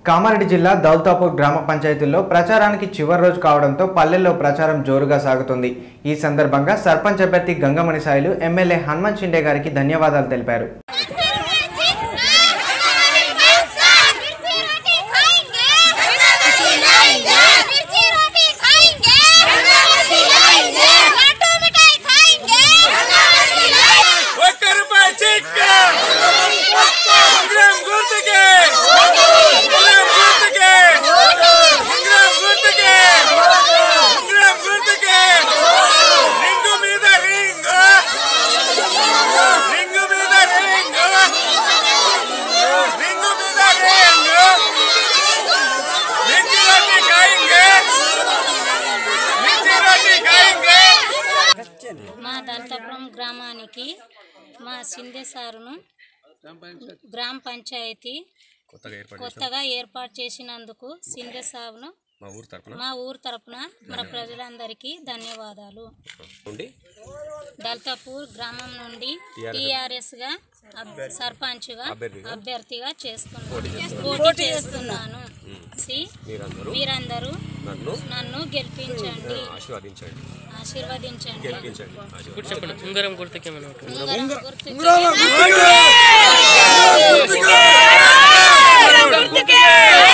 కామారెడ్డి జిల్లా దౌల్తాపూర్ గ్రామ పంచాయతీల్లో ప్రచారానికి చివరి రోజు కావడంతో పల్లెల్లో ప్రచారం జోరుగా సాగుతుంది ఈ సందర్భంగా సర్పంచ్ అభ్యర్థి గంగమణి సాయిలు ఎమ్మెల్యే హనుమంత్ షిండే గారికి ధన్యవాదాలు తెలిపారు ఒక్క రూపాయి చిక్క ఉంగరం గుర్తుకే ఉంగరం గుర్తుకే ఉంగరం గుర్తుకే ఉంగరం గుర్తుకే రింగు మీద రింగ్ రింగు మీద రింగ్ రింగు మీద రింగ్ మిర్చి రొట్టి ఖాయింగే మిర్చి రొట్టి ఖాయింగే మా దళితపురం గ్రామానికి మా సింధే సారును గ్రామ పంచాయతీ కొత్తగా ఏర్పాటు చేసినందుకు సింధే సారును మా ఊరు తరపున మా ఊరు తరపున మన ప్రజలందరికీ ధన్యవాదాలు నుండి దళితపూర్ గ్రామం నుండి టిఆర్ఎస్ గా అబ్- సర్పంచ్గా అభ్యర్థిగా? అభ్యర్థిగా చేస్తున్నాను పోటీ చేస్తున్నాను సి మీరందరూ మీరందరూ నన్ను నన్ను గెలిపించండి ఆశీర్వదించండి ఆశీర్వదించండి గెలిపించండి ఆశీర్వదించండి చెప్పండి ఉంగరం గుర్తుకేమైనా ఉంటుంది ఉంగరం గుర్తుకు గుర్తుకే